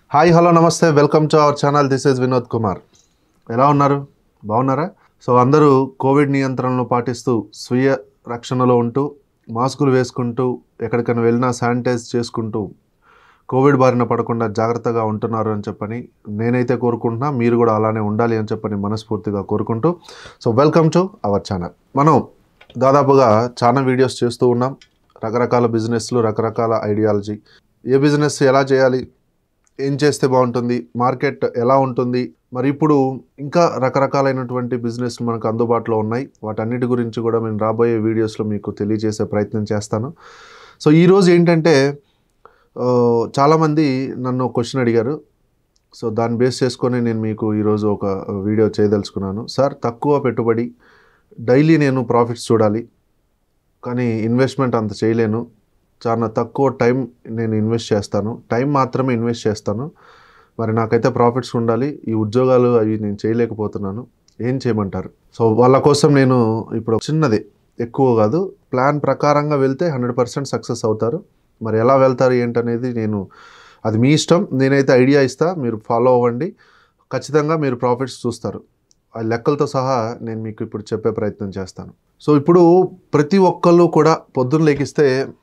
hi hello namaste welcome to our channel this is Vinod Kumar ఎలా ఉన్నారు బాగున్నారా సో అందరూ కోవిడ్ నియంత్రణలు పాటిస్తూ స్వీయ రక్షణలో ఉంటూ మాస్కులు వేసుకుంటూ ఎక్కడికైనా వెళ్ళినా శానిటైజ్ చేసుకుంటూ కోవిడ్ బారిన పడకుండా జాగ్రత్తగా ఉంటున్నారు అని చెప్పని నేనైతే కోరుకుంటున్నా మీరు కూడా అలానే ఉండాలి అని చెప్పని మనస్ఫూర్తిగా కోరుకుంటూ so welcome to our channel మనం దాదాపుగా చాలా వీడియోస్ చేస్తూ ఉన్నాం రకరకాల బిజినెస్లు రకరకాల ఐడియాలజీ ఏ బిజినెస్ ఎలా చేయాలి ఏం చేస్తే బాగుంటుంది మార్కెట్ ఎలా ఉంటుంది మరి ఇప్పుడు ఇంకా రకరకాలైనటువంటి బిజినెస్లు మనకు అందుబాటులో ఉన్నాయి వాటన్నిటి గురించి కూడా నేను రాబోయే వీడియోస్లో మీకు తెలియజేసే ప్రయత్నం చేస్తాను సో ఈరోజు ఏంటంటే ఆ, చాలామంది నన్ను క్వశ్చన్ అడిగారు సో దాన్ని బేస్ చేసుకొని నేను మీకు ఈరోజు ఒక వీడియో చేయదలుచుకున్నాను సార్ తక్కువ పెట్టుబడి డైలీ నేను ప్రాఫిట్స్ చూడాలి కానీ ఇన్వెస్ట్మెంట్ అంత చేయలేను చాలా తక్కువ టైం నేను ఇన్వెస్ట్ చేస్తాను టైం మాత్రమే ఇన్వెస్ట్ చేస్తాను మరి నాకైతే ప్రాఫిట్స్ ఉండాలి ఈ ఉద్యోగాలు అవి నేను చేయలేకపోతున్నాను ఏం చేయమంటారు సో వాళ్ళ కోసం నేను ఇప్పుడు చిన్నది ఎక్కువ కాదు ప్లాన్ ప్రకారంగా వెళ్తే హండ్రెడ్ పర్సెంట్ సక్సెస్ అవుతారు మరి ఎలా వెళ్తారు ఏంటనేది నేను అది మీ ఇష్టం నేనైతే ఐడియా ఇస్తా మీరు ఫాలో అవ్వండి ఖచ్చితంగా మీరు ప్రాఫిట్స్ చూస్తారు ఆ లెక్కలతో సహా నేను మీకు ఇప్పుడు చెప్పే ప్రయత్నం చేస్తాను సో ఇప్పుడు ప్రతి ఒక్కళ్ళు కూడా పొద్దున్న లేకిస్తే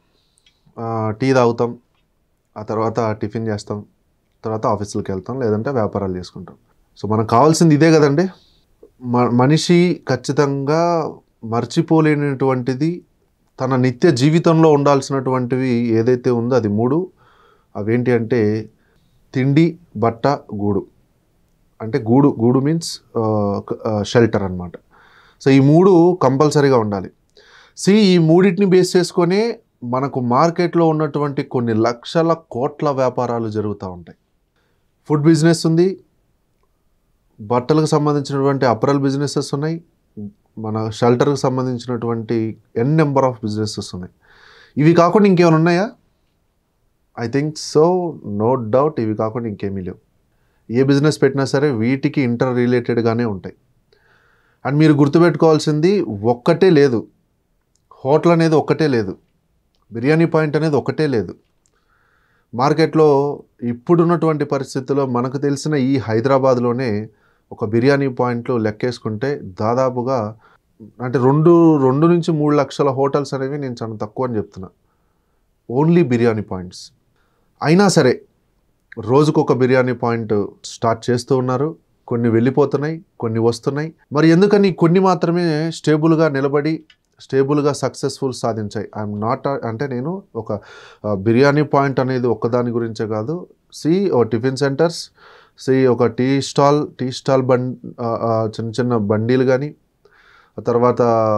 ఆ, టీ తాగుతాం ఆ తర్వాత టిఫిన్ చేస్తాం తర్వాత ఆఫీసులకు వెళ్తాం లేదంటే వ్యాపారాలు చేసుకుంటాం సో మనకు కావాల్సింది ఇదే కదండి మ మనిషి ఖచ్చితంగా మర్చిపోలేనటువంటిది తన నిత్య జీవితంలో ఉండాల్సినటువంటివి ఏదైతే ఉందో అది మూడు అవేంటి అంటే తిండి బట్ట గూడు అంటే గూడు గూడు మీన్స్ షెల్టర్ అన్నమాట సో ఈ మూడు కంపల్సరీగా ఉండాలి సి ఈ మూడింటిని బేస్ చేసుకొని మనకు మార్కెట్లో ఉన్నటువంటి కొన్ని లక్షల కోట్ల వ్యాపారాలు జరుగుతూ ఉంటాయి ఫుడ్ బిజినెస్ ఉంది బట్టలకు సంబంధించినటువంటి అపరల్ బిజినెసెస్ ఉన్నాయి మన షెల్టర్కి సంబంధించినటువంటి ఎన్ నెంబర్ ఆఫ్ బిజినెసెస్ ఉన్నాయి ఇవి కాకుండా ఇంకేమైనా ఉన్నాయా I think so no doubt ఇవి కాకుండా ఇంకేమీ లేవు ఏ బిజినెస్ పెట్టినా సరే వీటికి ఇంటర్ రిలేటెడ్గానే ఉంటాయి అండ్ మీరు గుర్తుపెట్టుకోవాల్సింది ఒక్కటే లేదు హోటల్ అనేది ఒక్కటే లేదు బిర్యానీ పాయింట్ అనేది ఒకటే లేదు మార్కెట్లో ఇప్పుడున్నటువంటి పరిస్థితుల్లో మనకు తెలిసిన ఈ హైదరాబాద్లోనే ఒక బిర్యానీ పాయింట్లు లెక్కేసుకుంటే దాదాపుగా అంటే రెండు రెండు నుంచి మూడు లక్షల హోటల్స్ అనేవి నేను చాలా తక్కువ అని చెప్తున్నా ఓన్లీ బిర్యానీ పాయింట్స్ అయినా సరే రోజుకొక బిర్యానీ పాయింట్ స్టార్ట్ చేస్తూ ఉన్నారు కొన్ని వెళ్ళిపోతున్నాయి కొన్ని వస్తున్నాయి మరి ఎందుకని కొన్ని మాత్రమే స్టేబుల్గా నిలబడి స్టేబుల్గా సక్సెస్ఫుల్ సాధించాయి ఐఎమ్ నాట్ అంటే నేను ఒక ఆ, బిర్యానీ పాయింట్ అనేది ఒక్కదాని గురించే కాదు సి ఓ టిఫిన్ సెంటర్స్ సి ఒక టీ స్టాల్ టీ స్టాల్ బండ్ ఆ, ఆ, చిన్న చిన్న బండీలు కానీ ఆ తర్వాత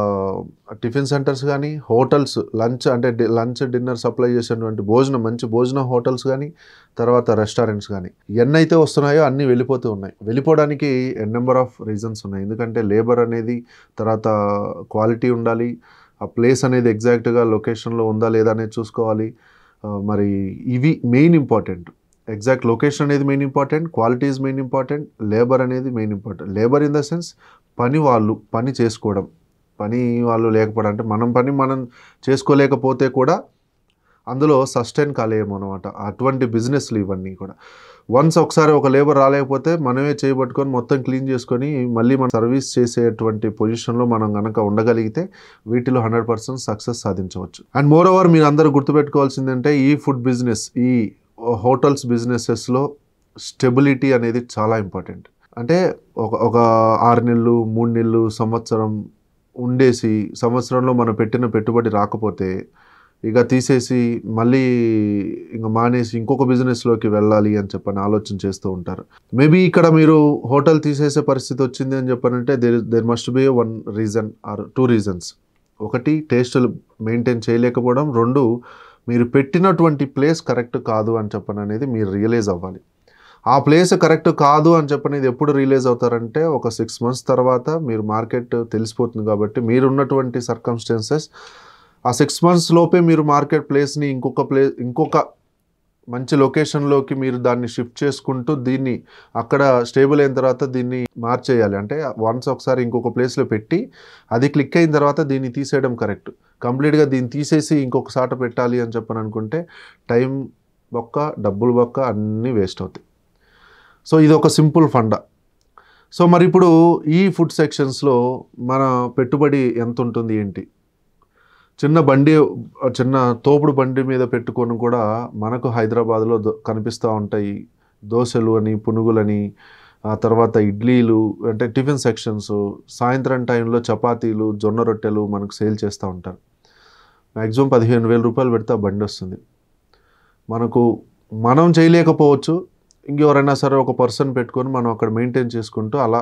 టిఫిన్ సెంటర్స్ కానీ హోటల్స్ లంచ్ అంటే డి- లంచ్ డిన్నర్ సప్లై చేసేటువంటి భోజనం మంచి భోజన హోటల్స్ కానీ తర్వాత రెస్టారెంట్స్ కానీ ఎన్నైతే వస్తున్నాయో అన్నీ వెళ్ళిపోతూ ఉన్నాయి వెళ్ళిపోవడానికి ఎన్ నెంబర్ ఆఫ్ రీజన్స్ ఉన్నాయి ఎందుకంటే లేబర్ అనేది తర్వాత క్వాలిటీ ఉండాలి ఆ ప్లేస్ అనేది ఎగ్జాక్ట్గా లొకేషన్లో ఉందా లేదా అనేది చూసుకోవాలి ఆ, మరి ఇవి మెయిన్ ఇంపార్టెంట్ ఎగ్జాక్ట్ లొకేషన్ అనేది main important quality is main important labour అనేది main important labour in the sense పని వాళ్ళు పని చేసుకోవడం పని వాళ్ళు లేకపోవడం అంటే మనం పని మనం చేసుకోలేకపోతే కూడా అందులో సస్టైన్ కాలేము అనమాట అటువంటి బిజినెస్లు ఇవన్నీ కూడా వన్స్ ఒకసారి ఒక లేబర్ రాలేకపోతే మనమే చేయబట్టుకొని మొత్తం క్లీన్ చేసుకొని మళ్ళీ మనం సర్వీస్ చేసేటువంటి పొజిషన్లో మనం కనుక ఉండగలిగితే వీటిలో హండ్రెడ్ పర్సెంట్ సక్సెస్ సాధించవచ్చు అండ్ మోర్ ఓవర్ మీరు అందరూ గుర్తుపెట్టుకోవాల్సిందంటే ఈ ఫుడ్ బిజినెస్ ఈ హోటల్స్ బిజినెసెస్లో స్టెబిలిటీ అనేది చాలా ఇంపార్టెంట్ అంటే ఒక ఒక ఆరు నెలలు మూడు నెలలు సంవత్సరం ఉండేసి సంవత్సరంలో మనం పెట్టిన పెట్టుబడి రాకపోతే ఇక తీసేసి మళ్ళీ ఇంకా మానేసి ఇంకొక బిజినెస్లోకి వెళ్ళాలి అని చెప్పని ఆలోచన చేస్తూ ఉంటారు మేబీ ఇక్కడ మీరు హోటల్ తీసేసే పరిస్థితి వచ్చింది అని చెప్పనంటే there there must be one reason or two reasons ఒకటి టేస్ట్ మెయింటైన్ చేయలేకపోవడం రెండు మీరు పెట్టినటువంటి ప్లేస్ కరెక్ట్ కాదు అని చెప్పని అనేది మీరు రియలైజ్ అవ్వాలి ఆ ప్లేస్ కరెక్ట్ కాదు అని చెప్పనేది ఎప్పుడు రియలైజ్ అవుతారంటే ఒక సిక్స్ మంత్స్ తర్వాత మీరు మార్కెట్ తెలిసిపోతుంది కాబట్టి మీరున్నటువంటి సర్కమ్స్టెన్సెస్ ఆ సిక్స్ మంత్స్ లోపే మీరు మార్కెట్ ప్లేస్ని ఇంకొక ప్లే ఇంకొక మంచి లొకేషన్లోకి మీరు దాన్ని షిఫ్ట్ చేసుకుంటూ దీన్ని అక్కడ స్టేబుల్ అయిన తర్వాత దీన్ని మార్చేయాలి అంటే వన్స్ ఒకసారి ఇంకొక ప్లేస్లో పెట్టి అది క్లిక్ అయిన తర్వాత దీన్ని తీసేయడం కరెక్ట్ కంప్లీట్గా దీన్ని తీసేసి ఇంకొక సాట పెట్టాలి అని చెప్పని అనుకుంటే టైం బొక్క డబ్బులు బొక్క అన్నీ వేస్ట్ అవుతాయి సో ఇది ఒక సింపుల్ ఫండా సో మరి ఇప్పుడు ఈ ఫుడ్ సెక్షన్స్లో మన పెట్టుబడి ఎంత ఉంటుంది ఏంటి చిన్న బండి చిన్న తోపుడు బండి మీద పెట్టుకొని కూడా మనకు హైదరాబాద్లో దొ- కనిపిస్తూ ఉంటాయి దోశలు అని పునుగులని ఆ తర్వాత ఇడ్లీలు అంటే టిఫిన్ సెక్షన్స్ సాయంత్రం టైంలో చపాతీలు జొన్న రొట్టెలు మనకు సేల్ చేస్తూ ఉంటారు మ్యాక్సిమం పదిహేను వేల రూపాయలు పెడితే ఆ బండి వస్తుంది మనకు మనం చేయలేకపోవచ్చు ఇంకెవరైనా సరే ఒక పర్సన్ పెట్టుకొని మనం అక్కడ మెయింటైన్ చేసుకుంటూ అలా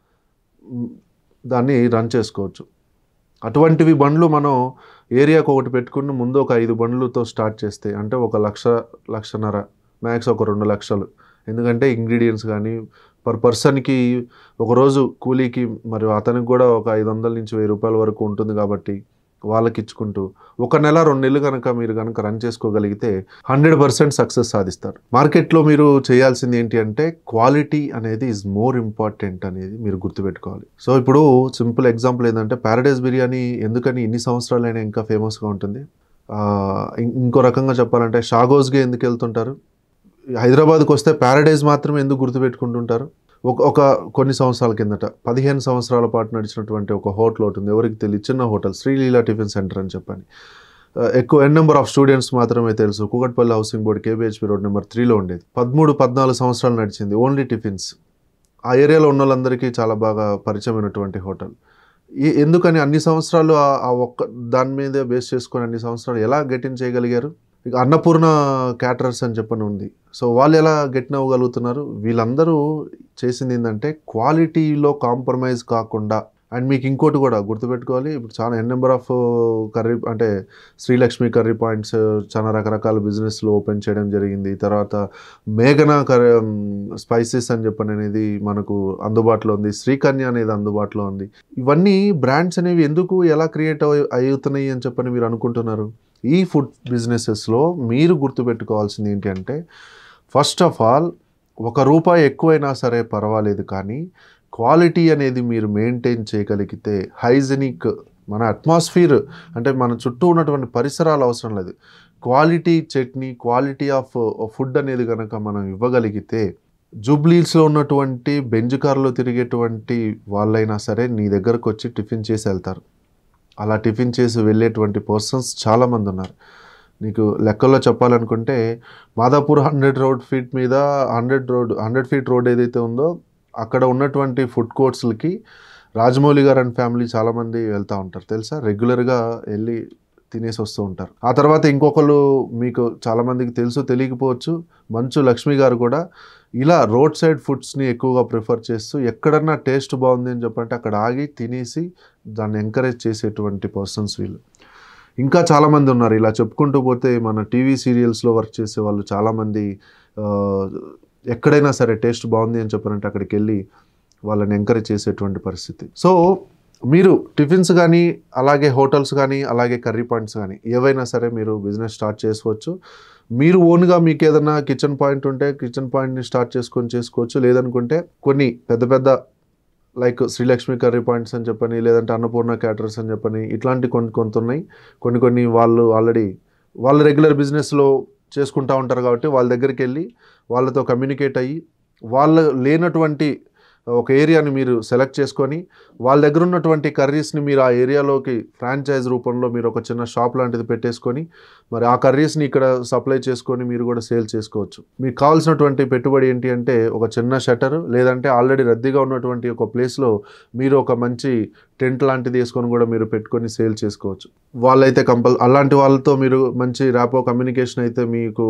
మ్, దాన్ని రన్ చేసుకోవచ్చు అటువంటివి బండ్లు మనం ఏరియాకు ఒకటి పెట్టుకుని ముందు ఒక ఐదు బండ్లతో స్టార్ట్ చేస్తే అంటే ఒక లక్ష లక్షన్నర మ్యాక్స్ ఒక రెండు లక్షలు ఎందుకంటే ఇంగ్రీడియంట్స్ కానీ పర్ పర్సన్కి ఒకరోజు కూలీకి మరియు అతనికి కూడా ఒక ఐదు వందల నుంచి వెయ్యి రూపాయల వరకు ఉంటుంది కాబట్టి వాళ్ళకి ఇచ్చుకుంటూ ఒక నెల రెండు నెలలు కనుక మీరు కనుక రన్ చేసుకోగలిగితే హండ్రెడ్ పర్సెంట్ సక్సెస్ సాధిస్తారు మార్కెట్లో మీరు చేయాల్సింది ఏంటి అంటే క్వాలిటీ అనేది ఈజ్ మోర్ ఇంపార్టెంట్ అనేది మీరు గుర్తుపెట్టుకోవాలి సో ఇప్పుడు సింపుల్ ఎగ్జాంపుల్ ఏంటంటే ప్యారడైజ్ బిర్యానీ ఎందుకని ఇన్ని సంవత్సరాలైనా ఇంకా ఫేమస్గా ఉంటుంది ఆ, ఇం- ఇంకో రకంగా చెప్పాలంటే షాగోజ్గా ఎందుకు వెళ్తుంటారు హైదరాబాద్కి వస్తే ప్యారడైజ్ మాత్రమే ఎందుకు గుర్తుపెట్టుకుంటుంటారు ఒక ఒక కొన్ని సంవత్సరాల కిందట పదిహేను సంవత్సరాల పాటు నడిచినటువంటి ఒక హోటల్ ఒకటి ఉంది ఎవరికి తెలియదు చిన్న హోటల్ శ్రీలీల టిఫిన్ సెంటర్ అని చెప్పని ఆ, ఎక్కువ ఎన్ నెంబర్ ఆఫ్ స్టూడెంట్స్ మాత్రమే తెలుసు Kukatpally housing board KPHB road number త్రీలో ఉండేది పదమూడు పద్నాలుగు సంవత్సరాలు నడిచింది ఓన్లీ టిఫిన్స్ ఆ ఏరియాలో ఉన్న వాళ్ళందరికీ చాలా బాగా పరిచయమైనటువంటి హోటల్ ఈ- ఎందుకని అన్ని సంవత్సరాలు ఆ- ఆ ఒక్క దాని మీద బేస్ చేసుకొని అన్ని సంవత్సరాలు ఎలా గెట్ ఇన్ చేయగలిగారు ఇక అన్నపూర్ణ క్యాటరర్స్ అని చెప్పని ఉంది సో వాళ్ళు ఎలా గెట్ అవ్వగలుగుతున్నారు వీళ్ళందరూ చేసింది ఏంటంటే క్వాలిటీలో కాంప్రమైజ్ కాకుండా అండ్ మీకు ఇంకోటి కూడా గుర్తుపెట్టుకోవాలి ఇప్పుడు చాలా ఎన్ నెంబర్ ఆఫ్ కర్రీ అంటే శ్రీలక్ష్మి కర్రీ పాయింట్స్ చాలా రకరకాల బిజినెస్లు ఓపెన్ చేయడం జరిగింది తర్వాత మేఘనా కర్రీ స్పైసెస్ అని చెప్పని అనేది మనకు అందుబాటులో ఉంది శ్రీకన్య అనేది అందుబాటులో ఉంది ఇవన్నీ బ్రాండ్స్ అనేవి ఎందుకు ఎలా క్రియేట్ అవుతున్నాయి అని చెప్పని మీరు అనుకుంటున్నారు ఈ ఫుడ్ బిజినెసెస్లో మీరు గుర్తుపెట్టుకోవాల్సింది ఏంటి అంటే ఫస్ట్ ఆఫ్ ఆల్ ఒక రూపాయి ఎక్కువైనా సరే పర్వాలేదు కానీ క్వాలిటీ అనేది మీరు మెయింటైన్ చేయగలిగితే హైజెనిక్ మన అట్మాస్ఫియర్ అంటే మన చుట్టూ ఉన్నటువంటి పరిసరాలు అవసరం లేదు quality chutney quality of food అనేది కనుక మనం ఇవ్వగలిగితే జూబ్లీస్లో ఉన్నటువంటి బెంజ్ కార్లో తిరిగేటువంటి వాళ్ళైనా సరే నీ దగ్గరకు వచ్చి టిఫిన్ చేసి వెళ్తారు అలా టిఫిన్ చేసి వెళ్ళేటువంటి పర్సన్స్ చాలామంది ఉన్నారు నీకు లెక్కల్లో చెప్పాలనుకుంటే మాదాపూర్ హండ్రెడ్ రోడ్ ఫీట్ మీద hundred road hundred feet road ఏదైతే ఉందో అక్కడ ఉన్నటువంటి ఫుడ్ కోర్ట్స్లకి రాజమౌళి గారు అండ్ ఫ్యామిలీ చాలామంది వెళ్తూ ఉంటారు తెలుసా రెగ్యులర్గా వెళ్ళి తినేసి వస్తూ ఉంటారు ఆ తర్వాత ఇంకొకరు మీకు చాలామందికి తెలుసు తెలియకపోవచ్చు మంచు లక్ష్మి గారు కూడా ఇలా రోడ్ సైడ్ ఫుడ్స్ని ఎక్కువగా ప్రిఫర్ చేస్తూ ఎక్కడన్నా టేస్ట్ బాగుంది అని చెప్పంటే అక్కడ ఆగి తినేసి దాన్ని ఎంకరేజ్ చేసేటువంటి పర్సన్స్ వీళ్ళు ఇంకా చాలామంది ఉన్నారు ఇలా చెప్పుకుంటూ పోతే మన టీవీ సీరియల్స్లో వర్క్ చేసే వాళ్ళు చాలామంది ఆ, ఎక్కడైనా సరే టేస్ట్ బాగుంది అని చెప్పారంటే అక్కడికి వెళ్ళి వాళ్ళని ఎంకరేజ్ చేసేటువంటి పరిస్థితి సో మీరు టిఫిన్స్ కానీ అలాగే హోటల్స్ కానీ అలాగే కర్రీ పాయింట్స్ కానీ ఏవైనా సరే మీరు బిజినెస్ స్టార్ట్ చేసుకోవచ్చు మీరు ఓన్గా మీకు ఏదైనా కిచెన్ పాయింట్ ఉంటే కిచెన్ పాయింట్ని స్టార్ట్ చేసుకొని చేసుకోవచ్చు లేదనుకుంటే కొన్ని పెద్ద పెద్ద లైక్ శ్రీలక్ష్మి కర్రీ పాయింట్స్ అని చెప్పని లేదంటే అన్నపూర్ణ క్యాటరర్స్ అని చెప్పని ఇట్లాంటి కొన్ని కొంత ఉన్నాయి కొన్ని కొన్ని వాళ్ళు ఆల్రెడీ వాళ్ళు రెగ్యులర్ బిజినెస్లో చేసుకుంటూ ఉంటారు కాబట్టి వాళ్ళ దగ్గరికి వెళ్ళి వాళ్ళతో కమ్యూనికేట్ అయ్యి వాళ్ళ లేనటువంటి ఒక ఏరియాని మీరు సెలెక్ట్ చేసుకొని వాళ్ళ దగ్గర ఉన్నటువంటి కర్రీస్ని మీరు ఆ ఏరియాలోకి ఫ్రాంచైజ్ రూపంలో మీరు ఒక చిన్న షాప్ లాంటిది పెట్టేసుకొని మరి ఆ కర్రీస్ని ఇక్కడ సప్లై చేసుకొని మీరు కూడా సేల్ చేసుకోవచ్చు మీకు కావాల్సినటువంటి పెట్టుబడి ఏంటి అంటే ఒక చిన్న షటర్ లేదంటే ఆల్రెడీ రద్దీగా ఉన్నటువంటి ఒక ప్లేస్లో మీరు ఒక మంచి టెంట్ లాంటిది వేసుకొని కూడా మీరు పెట్టుకొని సేల్ చేసుకోవచ్చు వాళ్ళైతే కంపల్ అలాంటి వాళ్ళతో మీరు మంచి ర్యాపో కమ్యూనికేషన్ అయితే మీకు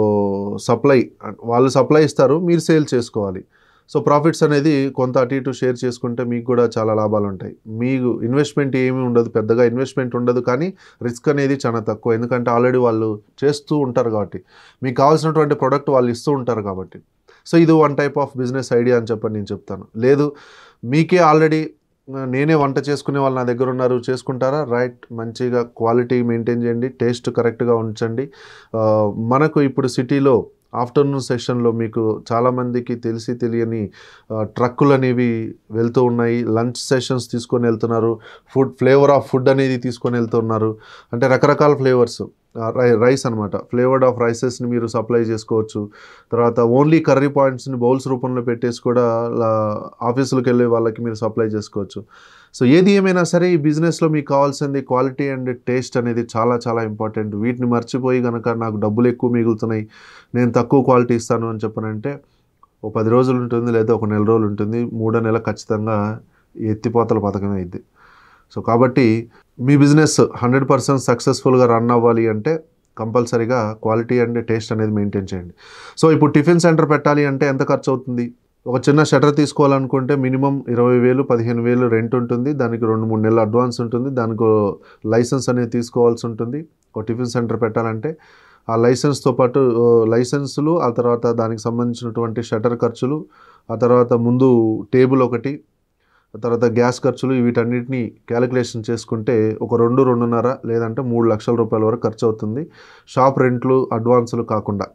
సప్లై వాళ్ళు సప్లై ఇస్తారు మీరు సేల్ చేసుకోవాలి సో ప్రాఫిట్స్ అనేది కొంత అటు ఇటు షేర్ చేసుకుంటే మీకు కూడా చాలా లాభాలు ఉంటాయి మీకు ఇన్వెస్ట్మెంట్ ఏమీ ఉండదు పెద్దగా ఇన్వెస్ట్మెంట్ ఉండదు కానీ రిస్క్ అనేది చాలా తక్కువ ఎందుకంటే ఆల్రెడీ వాళ్ళు చేస్తూ ఉంటారు కాబట్టి మీకు కావాల్సినటువంటి ప్రోడక్ట్ వాళ్ళు ఇస్తూ ఉంటారు కాబట్టి సో ఇది one type of business idea అని చెప్పని నేను చెప్తాను లేదు మీకే ఆల్రెడీ నేనే వంట చేసుకునే వాళ్ళు నా దగ్గర ఉన్నారు చేసుకుంటారా రైట్ మంచిగా క్వాలిటీ మెయింటైన్ చేయండి టేస్ట్ కరెక్ట్గా ఉంచండి ఆ, మనకు ఇప్పుడు సిటీలో ఆఫ్టర్నూన్ సెషన్లో మీకు చాలామందికి తెలిసి తెలియని ఆ, ట్రక్కులు అనేవి వెళ్తూ ఉన్నాయి లంచ్ సెషన్స్ తీసుకొని వెళ్తున్నారు ఫుడ్ ఫ్లేవర్ ఆఫ్ ఫుడ్ అనేది తీసుకొని వెళ్తున్నారు అంటే రకరకాల ఫ్లేవర్స్ రై రైస్ అనమాట ఫ్లేవర్డ్ ఆఫ్ రైసెస్ని మీరు సప్లై చేసుకోవచ్చు తర్వాత ఓన్లీ కర్రీ పాయింట్స్ని బౌల్స్ రూపంలో పెట్టేసి కూడా లా- ఆఫీసులకు వెళ్ళే వాళ్ళకి మీరు సప్లై చేసుకోవచ్చు సో ఏది ఏమైనా సరే ఈ బిజినెస్లో మీకు కావాల్సింది క్వాలిటీ అండ్ టేస్ట్ అనేది చాలా చాలా ఇంపార్టెంట్ వీటిని మర్చిపోయి కనుక నాకు డబ్బులు ఎక్కువ మిగులుతున్నాయి నేను తక్కువ క్వాలిటీ ఇస్తాను అని చెప్పనంటే ఒక పది రోజులు ఉంటుంది లేదా ఒక నెల రోజులు ఉంటుంది మూడో నెల ఖచ్చితంగా ఎత్తిపోతల పథకమే అయింది సో కాబట్టి మీ బిజినెస్ హండ్రెడ్ పర్సెంట్ సక్సెస్ఫుల్గా రన్ అవ్వాలి అంటే కంపల్సరీగా క్వాలిటీ అండ్ టేస్ట్ అనేది మెయింటైన్ చేయండి సో ఇప్పుడు టిఫిన్ సెంటర్ పెట్టాలి అంటే ఎంత ఖర్చు అవుతుంది ఒక చిన్న షటర్ తీసుకోవాలనుకుంటే మినిమం ఇరవై వేలు పదిహేను వేలు రెంట్ ఉంటుంది దానికి రెండు మూడు నెలలు అడ్వాన్స్ ఉంటుంది దానికి లైసెన్స్ అనేది తీసుకోవాల్సి ఉంటుంది ఒక టిఫిన్ సెంటర్ పెట్టాలంటే ఆ లైసెన్స్తో పాటు ఆ, లైసెన్సులు ఆ తర్వాత దానికి సంబంధించినటువంటి షటర్ ఖర్చులు ఆ తర్వాత ముందు టేబుల్ ఒకటి ఆ తర్వాత గ్యాస్ ఖర్చులు వీటన్నిటిని క్యాలిక్యులేషన్ చేసుకుంటే ఒక రెండు రెండున్నర లేదంటే మూడు లక్షల రూపాయల వరకు ఖర్చు అవుతుంది షాప్ రెంట్లు అడ్వాన్సులు కాకుండా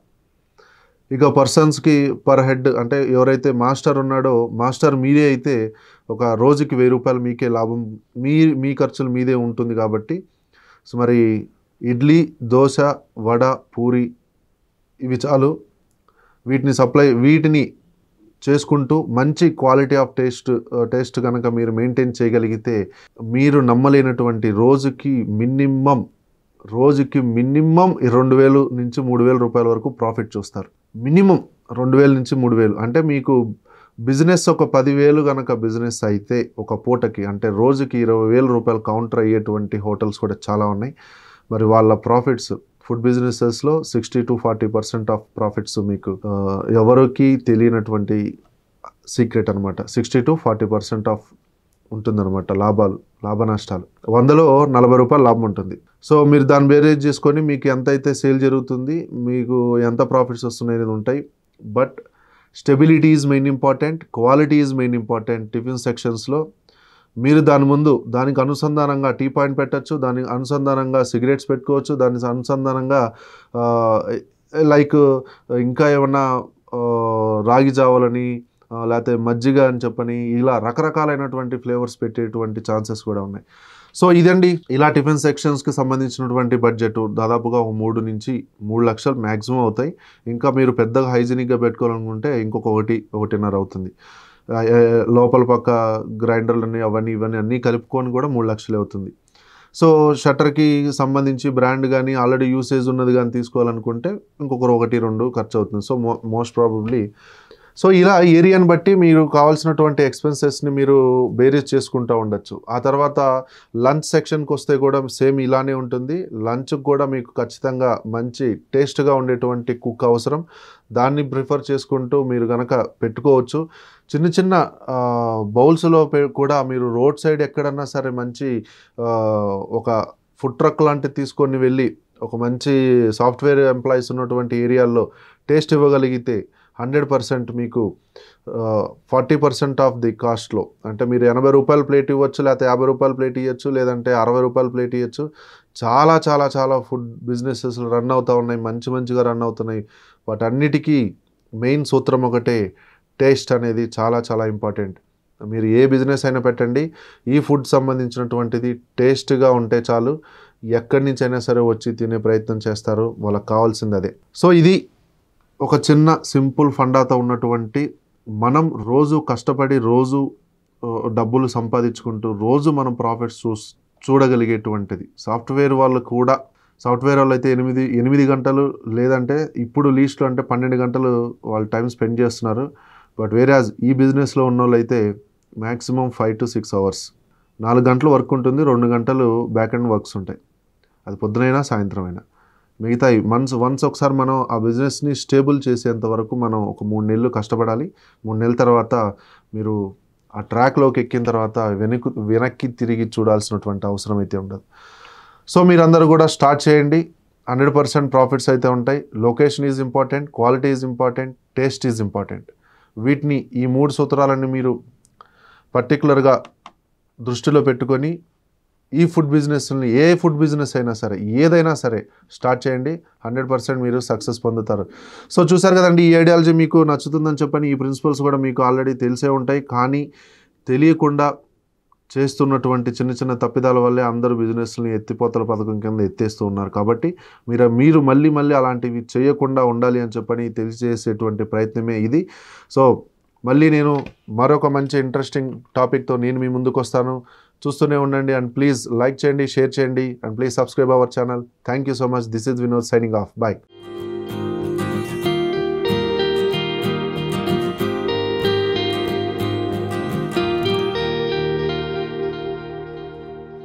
ఇక పర్సన్స్కి పర్ హెడ్ అంటే ఎవరైతే మాస్టర్ ఉన్నాడో మాస్టర్ మీరే అయితే ఒక రోజుకి వెయ్యి రూపాయలు మీకే లాభం మీ మీ ఖర్చులు మీదే ఉంటుంది కాబట్టి సో మరి ఇడ్లీ దోశ వడ పూరి ఇవి చాలు వీటిని సప్లై వీటిని చేసుకుంటూ మంచి క్వాలిటీ ఆఫ్ టేస్ట్ టేస్ట్ కనుక మీరు మెయింటైన్ చేయగలిగితే మీరు నమ్మలేనటువంటి రోజుకి మినిమం రోజుకి మినిమం రెండు వేలు నుంచి మూడు వేల రూపాయల వరకు ప్రాఫిట్ చూస్తారు మినిమం రెండు వేల నుంచి మూడు వేలు అంటే మీకు బిజినెస్ ఒక పదివేలు కనుక బిజినెస్ అయితే ఒక పూటకి అంటే రోజుకి ఇరవై వేల రూపాయలు కౌంటర్ అయ్యేటువంటి హోటల్స్ కూడా చాలా ఉన్నాయి మరి వాళ్ళ ప్రాఫిట్స్ ఫుడ్ బిజినెసెస్లో sixty to forty percent of profits మీకు ఆ, ఎవరికి తెలియనటువంటి సీక్రెట్ అనమాట sixty to forty percent of ఉంటుందన్నమాట లాభాలు లాభ నష్టాలు వందలో నలభై రూపాయలు లాభం ఉంటుంది సో మీరు దాన్ని బేరేజ్ చేసుకొని మీకు ఎంత అయితే సేల్ జరుగుతుంది మీకు ఎంత ప్రాఫిట్స్ వస్తున్నాయి అనేది ఉంటాయి but stability is main important quality is main important tiffin సెక్షన్స్లో మీరు దాని ముందు దానికి అనుసంధానంగా టీ పాయింట్ పెట్టచ్చు దానికి అనుసంధానంగా సిగరెట్స్ పెట్టుకోవచ్చు దానికి అనుసంధానంగా లైక్ ఇంకా ఏమన్నా ఆ, రాగి జావలని ఆ, లేకపోతే మజ్జిగ అని చెప్పని ఇలా రకరకాలైనటువంటి ఫ్లేవర్స్ పెట్టేటువంటి ఛాన్సెస్ కూడా ఉన్నాయి సో ఇదండి ఇలా టిఫిన్ సెక్షన్స్కి సంబంధించినటువంటి బడ్జెట్ దాదాపుగా ఒక మూడు నుంచి మూడు లక్షలు మ్యాక్సిమం అవుతాయి ఇంకా మీరు పెద్దగా హైజీనిక్గా పెట్టుకోవాలనుకుంటే ఇంకొక ఒకటి ఒకటిన్నర అవుతుంది ఆ, ఏ, లోపల పక్క గ్రైండర్లని అవన్నీ ఇవన్నీ అన్నీ కలుపుకొని కూడా మూడు లక్షలు అవుతుంది సో షట్టర్కి సంబంధించి బ్రాండ్ కానీ ఆల్రెడీ యూసేజ్ ఉన్నది కానీ తీసుకోవాలనుకుంటే ఇంకొకరు ఒకటి రెండు ఖర్చు అవుతుంది సో మో మోస్ట్ ప్రాబబ్లీ సో ఇలా ఏరియాని బట్టి మీరు కావాల్సినటువంటి ఎక్స్పెన్సెస్ని మీరు బేరీజ్ చేసుకుంటూ ఉండొచ్చు ఆ తర్వాత లంచ్ సెక్షన్కి వస్తే కూడా సేమ్ ఇలానే ఉంటుంది లంచ్కి కూడా మీకు ఖచ్చితంగా మంచి టేస్ట్గా ఉండేటువంటి కుక్ అవసరం దాన్ని ప్రిఫర్ చేసుకుంటూ మీరు కనుక పెట్టుకోవచ్చు చిన్న చిన్న బౌల్స్లో కూడా మీరు రోడ్ సైడ్ ఎక్కడన్నా సరే మంచి ఆ, ఒక ఫుడ్ ట్రక్ లాంటిది తీసుకొని వెళ్ళి ఒక మంచి సాఫ్ట్వేర్ ఎంప్లాయీస్ ఉన్నటువంటి ఏరియాల్లో టేస్ట్ ఇవ్వగలిగితే హండ్రెడ్ పర్సెంట్ మీకు ఫార్టీ పర్సెంట్ ఆఫ్ ది కాస్ట్లో అంటే మీరు ఎనభై రూపాయల ప్లేట్ ఇవ్వచ్చు లేకపోతే యాభై రూపాయల ప్లేట్ ఇవ్వచ్చు లేదంటే అరవై రూపాయల ప్లేట్ ఇవ్వచ్చు చాలా చాలా చాలా ఫుడ్ బిజినెసెస్ రన్ అవుతూ ఉన్నాయి మంచి మంచిగా రన్ అవుతున్నాయి వాటన్నిటికీ మెయిన్ సూత్రం ఒకటే టేస్ట్ అనేది చాలా చాలా ఇంపార్టెంట్ మీరు ఏ బిజినెస్ అయినా పెట్టండి ఈ ఫుడ్ సంబంధించినటువంటిది టేస్ట్గా ఉంటే చాలు ఎక్కడి నుంచి అయినా సరే వచ్చి తినే ప్రయత్నం చేస్తారు వాళ్ళకి కావాల్సింది అదే సో ఇది ఒక చిన్న సింపుల్ ఫండాతో ఉన్నటువంటి మనం రోజు కష్టపడి రోజు ఆ, డబ్బులు సంపాదించుకుంటూ రోజు మనం ప్రాఫిట్స్ చూ చూడగలిగేటువంటిది సాఫ్ట్వేర్ వాళ్ళు కూడా సాఫ్ట్వేర్ వాళ్ళు అయితే ఎనిమిది ఎనిమిది గంటలు లేదంటే ఇప్పుడు లీస్ట్లో అంటే పన్నెండు గంటలు వాళ్ళు టైం స్పెండ్ చేస్తున్నారు బట్ వేరాజ్ ఈ బిజినెస్లో ఉన్న వాళ్ళు అయితే maximum five to six hours నాలుగు గంటలు వర్క్ ఉంటుంది రెండు గంటలు బ్యాక్ అండ్ వర్క్స్ ఉంటాయి అది పొద్దునైనా సాయంత్రం అయినా మిగతా మంత్స్ వన్స్ ఒకసారి మనం ఆ బిజినెస్ని స్టేబుల్ చేసేంత వరకు మనం ఒక మూడు నెలలు కష్టపడాలి మూడు నెలల తర్వాత మీరు ఆ ట్రాక్లోకి ఎక్కిన తర్వాత వెనక్కి వెనక్కి తిరిగి చూడాల్సినటువంటి అవసరం అయితే ఉండదు సో మీరందరూ కూడా స్టార్ట్ చేయండి హండ్రెడ్ పర్సెంట్ ప్రాఫిట్స్ అయితే ఉంటాయి location is important quality is important taste is important వీటిని ఈ మూడు సూత్రాలన్నీ మీరు పర్టికులర్గా దృష్టిలో పెట్టుకొని ఈ ఫుడ్ బిజినెస్ని ఏ ఫుడ్ బిజినెస్ అయినా సరే ఏదైనా సరే స్టార్ట్ చేయండి హండ్రెడ్ పర్సెంట్ మీరు సక్సెస్ పొందుతారు సో చూసారు కదండి ఈ ఐడియాలజీ మీకు నచ్చుతుందని చెప్పని ఈ ప్రిన్సిపల్స్ కూడా మీకు ఆల్రెడీ తెలిసే ఉంటాయి కానీ తెలియకుండా చేస్తున్నటువంటి చిన్న చిన్న తప్పిదాల వల్లే అందరూ బిజినెస్ని ఎత్తిపోతల పథకం కింద ఎత్తేస్తూ ఉన్నారు కాబట్టి మీరు మీరు మళ్ళీ మళ్ళీ అలాంటివి చేయకుండా ఉండాలి అని చెప్పని తెలియజేసేటువంటి ప్రయత్నమే ఇది సో మళ్ళీ నేను మరొక మంచి ఇంట్రెస్టింగ్ టాపిక్తో నేను మీ ముందుకు వస్తాను చూస్తూనే ఉండండి అండ్ ప్లీజ్ లైక్ చేయండి షేర్ చేయండి and please subscribe our channel thank you so much this is Vinod signing off bye